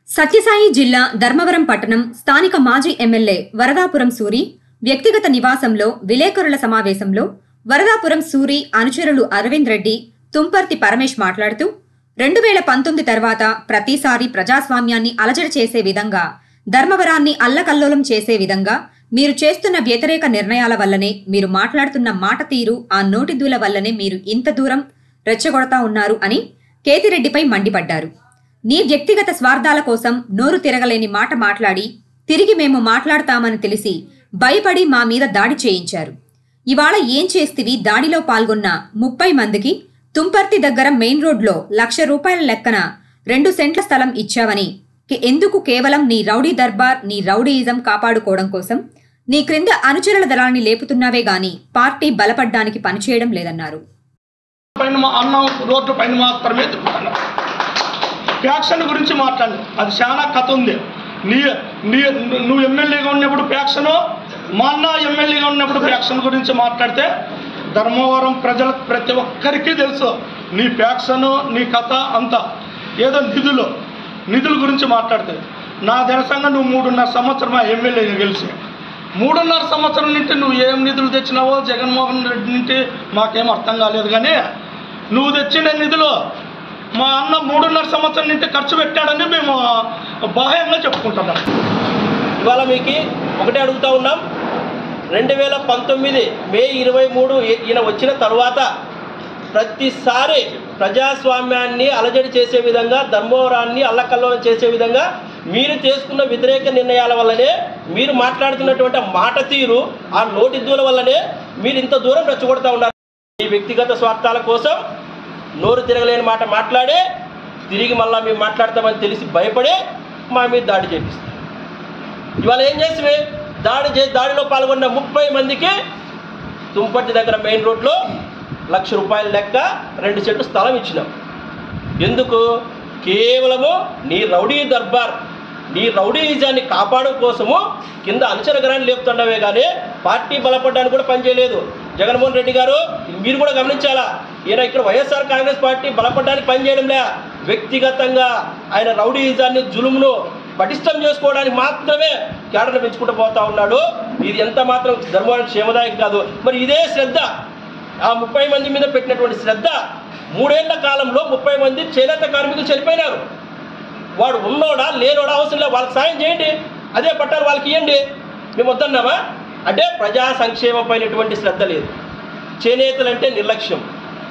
సత్యసాయి జిల్లా ధర్మవరం పట్టణం స్థానిక మాజీ ఎమ్మెల్యే వరదాపురం సూరి వ్యక్తిగత నివాసంలో విలేకరుల సమావేశంలో వరదాపురం సూరి అనుచరులు అరవింద్ రెడ్డి తుంపర్తి పరమేష్ మాట్లాడుతూ రెండు వేల పంతొమ్మిది తర్వాత ప్రతిసారి ప్రజాస్వామ్యాన్ని అలజడి చేసే విధంగా ధర్మవరాన్ని అల్లకల్లోలం చేసే విధంగా మీరు చేస్తున్న వ్యతిరేక నిర్ణయాల వల్లనే మీరు మాట్లాడుతున్న మాట తీరు ఆ నోటిదూల వల్లనే మీరు ఇంత దూరం రెచ్చగొడతా ఉన్నారు అని కేతిరెడ్డిపై మండిపడ్డారు నీ వ్యక్తిగత స్వార్థాల కోసం నోరు తిరగలేని మాట మాట్లాడి తిరిగి మేము మాట్లాడతామని తెలిసి భయపడి మా మీద దాడి చేయించారు ఇవాళ ఏం చేస్తివి దాడిలో పాల్గొన్న ముప్పై మందికి తుంపర్తి దగ్గర మెయిన్ రోడ్లో లక్ష రూపాయల లెక్కన రెండు సెంట్ల స్థలం ఇచ్చావని కే- ఎందుకు కేవలం నీ రౌడీ దర్బార్ నీ రౌడీయిజం కాపాడుకోవడం కోసం నీ క్రింద అనుచరుల దళాన్ని లేపుతున్నావే గాని పార్టీ బలపడ్డానికి పనిచేయడం లేదన్నారు పైన మా అన్నం రోడ్డు పైన మాత్రమే తిరుగుతాను ప్యాక్షన్ గురించి మాట్లాడి అది చాలా కథ ఉంది నీ నీ నువ్వు ఎమ్మెల్యేగా ఉన్నప్పుడు ప్యాక్షన్ మా అన్న ఎమ్మెల్యేగా ఉన్నప్పుడు ప్యాక్షన్ గురించి మాట్లాడితే ధర్మవరం ప్రజలకు ప్రతి ఒక్కరికి తెలుసు నీ ప్యాక్షన్ నీ కథ అంతా ఏదో నిధులు నిధుల గురించి మాట్లాడితే నా దర్శంగా నువ్వు మూడున్నర సంవత్సరం ఆ ఎమ్మెల్యేగా గెలిచి మూడున్నర సంవత్సరం నుండి నువ్వు ఏం నిధులు తెచ్చినావో జగన్మోహన్ రెడ్డి నుండి మాకేం అర్థం కాలేదు కానీ నువ్వు తెచ్చిన నిధులు మా అన్న మూడున్నర సంవత్సరం నుండి ఖర్చు పెట్టాడని మేము బాహ్యంగా చెప్పుకుంటున్నాం ఇవాళ మీకు ఒకటే అడుగుతా ఉన్నాం రెండు వేల పంతొమ్మిది మే ఇరవై మూడు ఈ- ఈయన వచ్చిన తర్వాత ప్రతిసారి ప్రజాస్వామ్యాన్ని అలజడి చేసే విధంగా ధర్మవరాన్ని అల్లకల్లోలం చేసే విధంగా మీరు చేసుకున్న వ్యతిరేక నిర్ణయాల వల్లనే మీరు మాట్లాడుతున్నటువంటి మాట తీరు ఆ నోటి దూల వల్లనే మీరు ఇంత దూరం రెచ్చగొడతా ఉన్నారు మీ వ్యక్తిగత స్వార్థాల కోసం నోరు తిరగలేని మాట మాట్లాడే తిరిగి మళ్ళా మేము మాట్లాడతామని తెలిసి భయపడే మా మీద దాడి చేపిస్తారు ఇవాళ ఏం చేసివే దాడి చే దాడిలో పాల్గొన్న ముప్పై మందికి తుంపర్తి దగ్గర మెయిన్ రోడ్లో లక్ష రూపాయల లెక్క రెండు సెంట్లు స్థలం ఇచ్చినాం ఎందుకు కేవలము నీ రౌడీ దర్బార్ నీ రౌడీయిజాన్ని కాపాడడం కోసము కింద అనుచరగరాన్ని లేపుతుండవే కానీ పార్టీ బలపడడానికి కూడా పనిచేయలేదు జగన్మోహన్ రెడ్డి గారు మీరు కూడా గమనించాలా ఈయన ఇక్కడ వైఎస్ఆర్ కాంగ్రెస్ పార్టీ బలపడడానికి పనిచేయడంలే వ్యక్తిగతంగా ఆయన రౌడీయిజాన్ని జులుమును పటిష్టం చేసుకోవడానికి మాత్రమే కేడర్ను పెంచుకుంటూ పోతా ఉన్నాడు ఇది ఎంత మాత్రం ధర్మవరం క్షేమదాయకం కాదు మరి ఇదే శ్రద్ధ ఆ ముప్పై మంది మీద పెట్టినటువంటి శ్రద్ధ మూడేళ్ల కాలంలో ముప్పై మంది చేనేత కార్మికులు చనిపోయినారు వాడు ఉన్నోడా లేనోడా అవసరం లేదు వాళ్ళకి సాయం చేయండి అదే పట్టాలు వాళ్ళకి ఇవ్వండి మేము వద్దన్నామా అంటే ప్రజా సంక్షేమం పైనటువంటి శ్రద్ధ లేదు చేనేతలంటే నిర్లక్ష్యం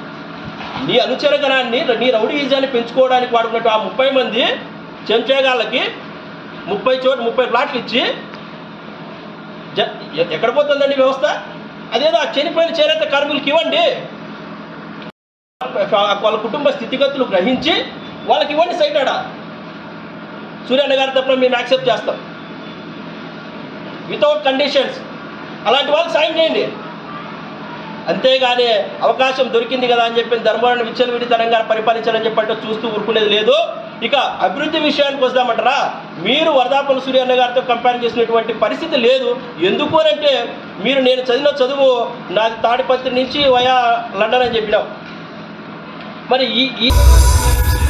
నీ అనుచరగణాన్ని నీ రౌడీయిజాన్ని పెంచుకోవడానికి వాడుకున్నట్టు ఆ ముప్పై మంది చెంచేగాళ్ళకి ముప్పై చోటు ముప్పై ప్లాట్లు ఇచ్చి జ- ఎ- ఎక్కడ పోతుందండి వ్యవస్థ అదేదో ఆ చనిపోయిన చేనేత కార్మికులకి ఇవ్వండి వాళ్ళ కుటుంబ స్థితిగతులు గ్రహించి వాళ్ళకి ఇవ్వండి సైట్ ఆడ సూర్యన్న గారి తప్ప మేము యాక్సెప్ట్ చేస్తాం వితౌట్ కండిషన్స్ అలాంటి వాళ్ళకి సాయం చేయండి అంతేగాని అవకాశం దొరికింది కదా అని చెప్పి ధర్మవరాన్ని విచ్చలవిడితనంగా పరిపాలించాలని చెప్పంటే చూస్తూ ఊరుకునేది లేదు ఇక అభివృద్ధి విషయానికి వస్తామంటారా మీరు వరదాపల్లి సూర్యన్న గారితో కంపేర్ చేసినటువంటి పరిస్థితి లేదు ఎందుకు అని అంటే మీరు నేను చదివిన చదువు నాది తాడిపత్రి నుంచి వయా లండన్ అని చెప్పినాం మరి ఈ ఈ